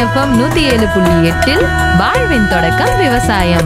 FM நூத்தி ஏழு புள்ளி எட்டில் வாழ்வின் தொடக்கம் விவசாயம்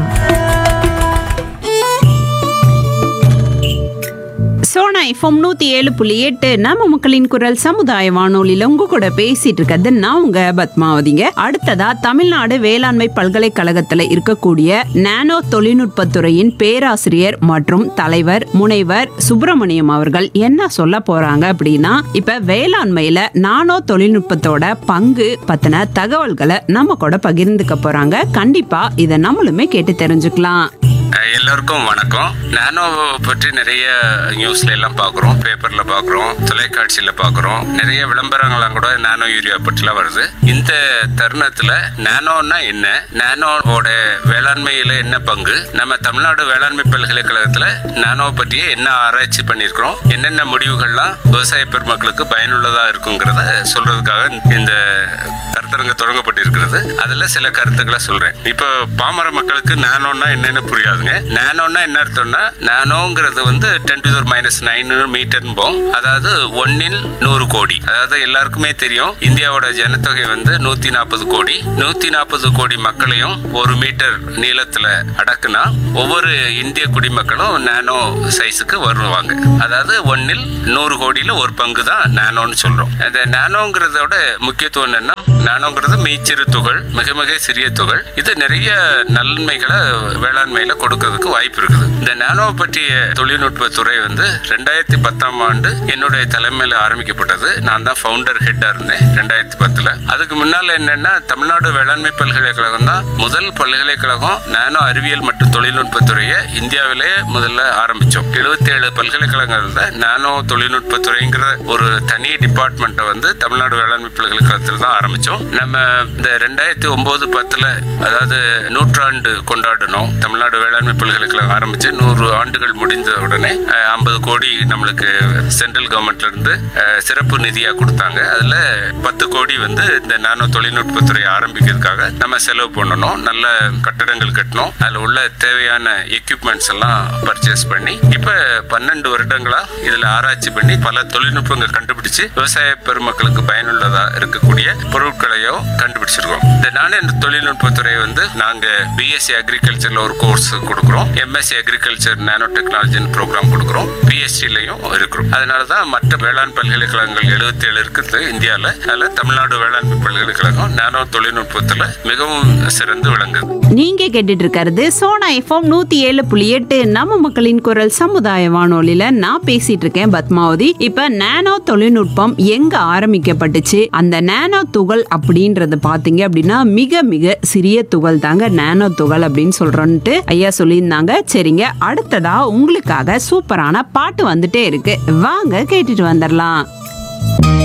சோனா எஃப்எம் நூத்தி ஏழு புள்ளி எட்டு நம்ம மக்களின் குரல் சமுதாய வானொலியில உங்க கூட பேசிட்டு இருக்கிறது நான் உங்க பத்மாவதிங்க அடுத்ததா தமிழ்நாடு வேளாண்மை பல்கலைக்கழகத்துல இருக்கக்கூடிய நானோ தொழில்நுட்பத்துறையின் பேராசிரியர் மற்றும் தலைவர் முனைவர் சுப்பிரமணியம் அவர்கள் என்ன சொல்ல போறாங்க அப்படின்னா இப்ப வேளாண்மையில நானோ தொழில்நுட்பத்தோட பங்கு பத்தின தகவல்களை நம்ம கூட பகிர்ந்துக்க போறாங்க கண்டிப்பா இதை நம்மளுமே கேட்டு தெரிஞ்சுக்கலாம் அஹ் எல்லோருக்கும் வணக்கம் நானோ பற்றி நிறைய நியூஸ்ல எல்லாம் பார்க்குறோம் பேப்பர்ல பார்க்குறோம் தொலைக்காட்சியில பார்க்குறோம் நிறைய விளம்பரங்கள்லாம் கூட நானோ யூரியா பற்றிலாம் வருது இந்த தருணத்துல நானோன்னா என்ன நானோவோட வேளாண்மையில என்ன பங்கு நம்ம தமிழ்நாடு வேளாண்மை பல்கலைக்கழகத்துல நானோ பற்றிய என்ன ஆராய்ச்சி பண்ணியிருக்கிறோம் என்னென்ன முடிவுகள்லாம் விவசாய பெருமக்களுக்கு பயனுள்ளதா இருக்குங்கிறத சொல்றதுக்காக இந்த கருத்தரங்க தொடங்கப்பட்டிருக்கிறது அதுல சில கருத்துக்களை சொல்றேன் இப்போ பாமர மக்களுக்கு நானோன்னா என்னன்னு புரியாதுங்க நானோன்னா என்ன அர்த்தம்னா நானோங்கிறது வந்து டென் டு மைனஸ் நைன் மீட்டர்ன்போம் அதாவது ஒன்னில் நூறு கோடி அதாவது எல்லாருக்குமே தெரியும் இந்தியாவோட ஜனத்தொகை வந்து நூத்தி நாற்பது கோடி நூத்தி நாற்பது கோடி மக்களையும் ஒரு மீட்டர் நீளத்துல அடக்குனா ஒவ்வொரு இந்திய குடிமக்களும் நானோ சைஸுக்கு வருவாங்க அதாவது ஒன்னில் நூறு கோடியில ஒரு பங்கு தான் நானோன்னு சொல்றோம் அந்த நானோங்கிறதோட முக்கியத்துவம் என்னன்னா நானோங்கிறது மீச்சிறு துகள் மிக மிக சிறிய துகள் இது நிறைய நன்மைகளை வேளாண்மையில கொடுக்கறதுக்கு வாய்ப்பு இருக்குது இந்த நானோ பற்றிய தொழில்நுட்ப துறை வந்து ரெண்டாயிரத்தி பத்தாம் ஆண்டு என்னுடைய தலைமையில ஆரம்பிக்கப்பட்டது நான் தான் ஃபவுண்டர் ஹெட்டா இருந்தேன் ரெண்டாயிரத்தி பத்துல அதுக்கு முன்னால என்னன்னா தமிழ்நாடு வேளாண்மை பல்கலைக்கழகம் தான் முதல் பல்கலைக்கழகம் நானோ அறிவியல் மற்றும் தொழில்நுட்ப துறையை இந்தியாவிலே முதல்ல ஆரம்பிச்சோம் எழுபத்தி ஏழு பல்கலைக்கழகங்கள்ல நானோ தொழில்நுட்ப துறைங்கிற ஒரு தனி டிபார்ட்மெண்ட்டை வந்து தமிழ்நாடு வேளாண்மை பல்கலைக்கழகத்தில் தான் ஆரம்பிச்சோம் நம்ம இந்த ரெண்டாயிரத்தி ஒன்பது பத்துல அதாவது நூற்றாண்டு கொண்டாடணும் தமிழ்நாடு வேளாண்மை பல்கலைக்கழகம் ஆரம்பிச்சு நூறு ஆண்டுகள் முடிந்த உடனே ஐம்பது கோடி நம்மளுக்கு சென்ட்ரல் கவர்மெண்ட்ல இருந்து அஹ், சிறப்பு நிதியா கொடுத்தாங்க அதுல பத்து கோடி வந்து இந்த நானோ தொழில்நுட்பத்துறை ஆரம்பிக்கிறதுக்காக நம்ம செலவு பண்ணணும் நல்ல கட்டடங்கள் கட்டணும் அதுல உள்ள தேவையான எக்யூப்மெண்ட்ஸ் எல்லாம் பர்ச்சேஸ் பண்ணி இப்ப பன்னெண்டு வருடங்களா இதுல ஆராய்ச்சி பண்ணி பல தொழில்நுட்பங்கள் கண்டுபிடிச்சு விவசாய பெருமக்களுக்கு பயனுள்ளதா இருக்கக்கூடிய பொருட்களையோ கண்டுபிடிச்சிருக்கோம் இந்த நானே தொழில்நுட்பத்துறை வந்து நாங்க பிஎஸ்சி அக்ரிகல்ச்சர்ல ஒரு கோர்ஸ் கொடுக்குறோம் எம்எஸ்சி அக்ரிகல்ச்சர் நானோ டெக்னாலஜின்னு ப்ரோக்ராம் கொடுக்குறோம் பிஎஸ்சிலையும் இருக்கிறோம் அதனால தான் மற்ற வேளாண் பல்கலைக்கழகங்கள் எழுபத்தி ஏழு இருக்குது இந்தியாவில் அதில் தமிழ்நாடு வேளாண்மை பல்கலைக்கழகம் நானோ தொழில்நுட்பத்தில் மிகவும் சிறந்து விளங்குது நீங்க கேட்டுட்டு இருக்கிறது சோனா எஃப்எம் நூத்தி ஏழு புள்ளி எட்டு நம்ம மக்களின் குரல் சமுதாய வானொலியில நான் பேசிட்டு இருக்கேன் பத்மாவதி இப்ப நானோ தொழில்நுட்பம் எங்க ஆரம்பிக்கப்பட்டுச்சு அந்த நானோ துகள் அப்படின்றது பாத்தீங்க அப்படின்னா மிக மிக சிறிய துகள் தாங்க நானோ துகள் அப்படின்னு சொல்றோன்ட்டு ஐயா சொல்லியிருந்தாங்க சரிங்க அடுத்ததா உங்களுக்காக சூப்பரான பாட்டு வந்துட்டே இருக்கு வாங்க கேட்டுட்டு வந்துடலாம்